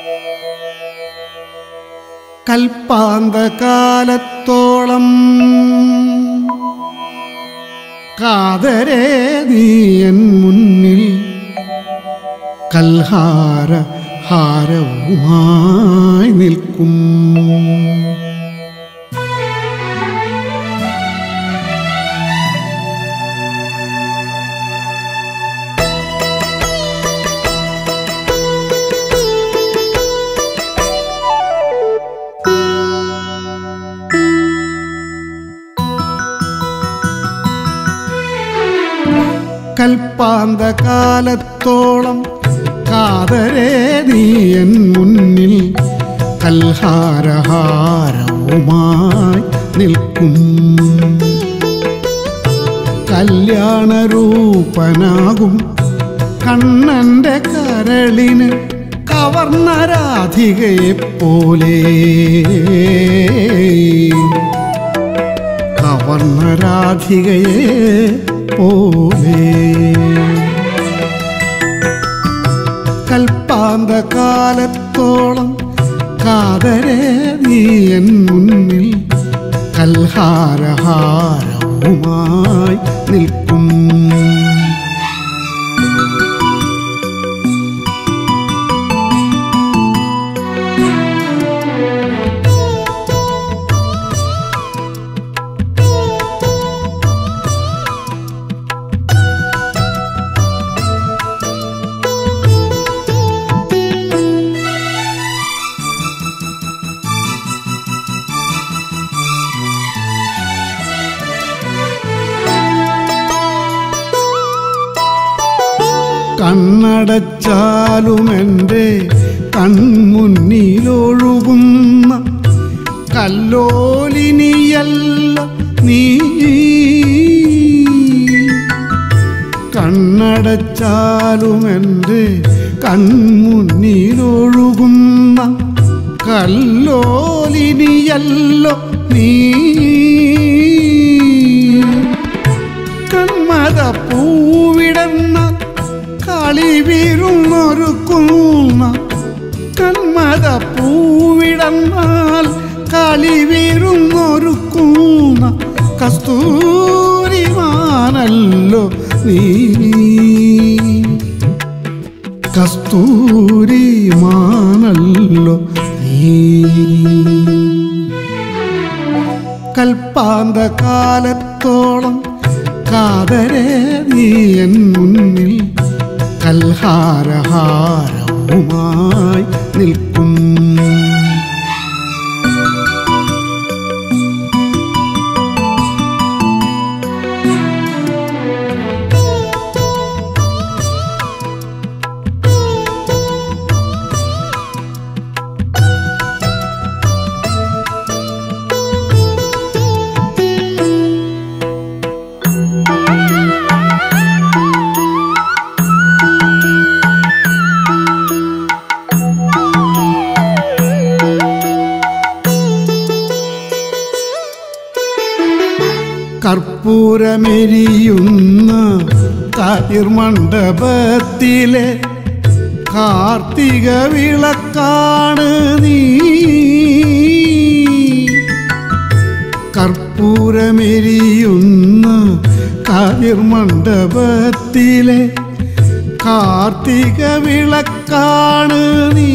കൽപ്പാന്തകാലത്തോളം കാതരേ നീയൻ മുന്നിൽ കൽഹാര ഹാരവുമായി നിൽക്കും കൽപ്പാന്തകാലത്തോളം കാതരേ നീയൻ മുന്നിൽ കൽഹാരഹാരവുമായി നിൽക്കും കല്യാണരൂപനാകും കണ്ണന്റെ കരളിന് കവർന്ന രാധികയെ പോലെ കവർന്ന രാധികയെ പോലെ കൽപ്പാന്തകാലത്തോളം കാതരേ നീയൻ മുന്നിൽ കൽഹാരഹാരവുമായി നിൽക്കും കണ്ണടച്ചാലും എൻ്റെ കൺമുന്നിലൊഴുകുന്ന കല്ലോലിനിയല്ല നീ കണ്ണടച്ചാലും എൻ്റെ കൺമുന്നിലൊഴുകുന്ന കല്ലോലിനിയല്ലോ നീ കന്മത പൂവിടന്ന കളിവീരുന്നൊരുക്കുന്ന കന്മത പൂവിടന്നാൽ കളിവീരുന്നൊരുക്കുന്ന കസ്തൂരിമാനല്ലോ നീ കസ്തൂരിമാനല്ലോ നീ കൽപ്പാന്തകാലത്തോളം കാതരേ നീയൻ മുന്നിൽ കൽഹാരഹാരവുമായി നിൽക്കും കർപ്പൂരമെരിയുന്ന കതിർമണ്ഡപത്തിലെ കാർത്തിക വിളക്കാണ് നീ കർപ്പൂരമെരിയുന്ന കതിർമണ്ഡപത്തിലെ കാർത്തിക വിളക്കാണ് നീ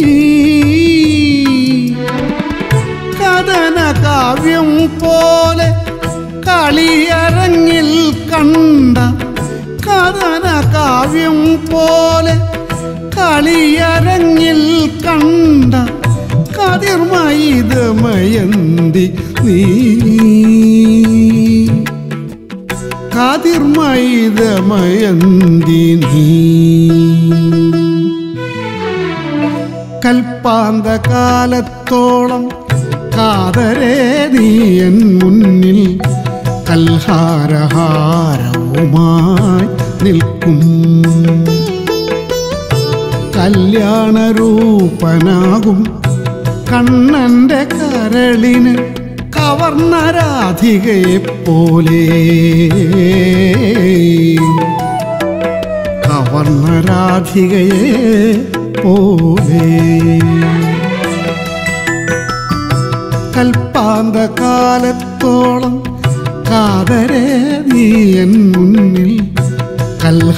കഥന കാവ്യം പോലെ കളിയരങ്ങിൽ കണ്ട കഥന കാവ്യം പോലെ കളിയരങ്ങിൽ കണ്ട കതിർമയിതമയന്തി നീ കതിർമയിതമയന്തി നീ കൽപ്പാന്തകാലത്തോളം കാതരേ നീയൻ മുന്നിൽ കൽഹാരഹാരവുമായി നിൽക്കും കല്യാണരൂപനാകും കണ്ണന്റെ കരളിന് കവർന്ന രാധികയെ പോലെ കവർന്ന രാധികയെ പോലെ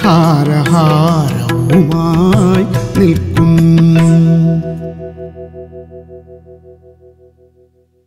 ഹാരഹാരവുമായി നിൽക്കും